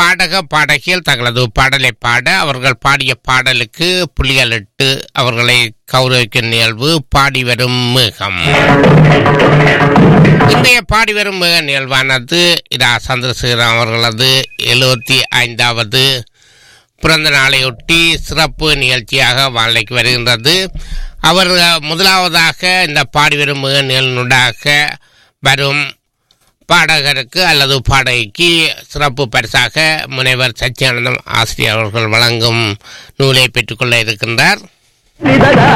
பாடக பாடகிகள் தங்களது பாடலை பாட அவர்கள் பாடிய பாடலுக்கு புலிகளிட்டு அவர்களை கௌரவிக்கும் நிகழ்வு பாடி வரும் மேகம் இன்றைய பாடி வரும் மேக நிகழ்வானது இதா சந்திரசேகரன் அவர்களது எழுபத்தி ஐந்தாவது பிறந்த நாளையொட்டி சிறப்பு நிகழ்ச்சியாக வாழைக்கு வருகின்றது அவர் முதலாவதாக இந்த பாடி வரும் மேக நிகழ்வுடாக வரும் பாடகருக்கு அல்லது பாடகிக்கு சிறப்பு பரிசாக முனைவர் சச்சியானந்தம் ஆசிரியர் அவர்கள் வழங்கும் நூலை பெற்றுக்கொள்ள இருக்கின்றார் விததா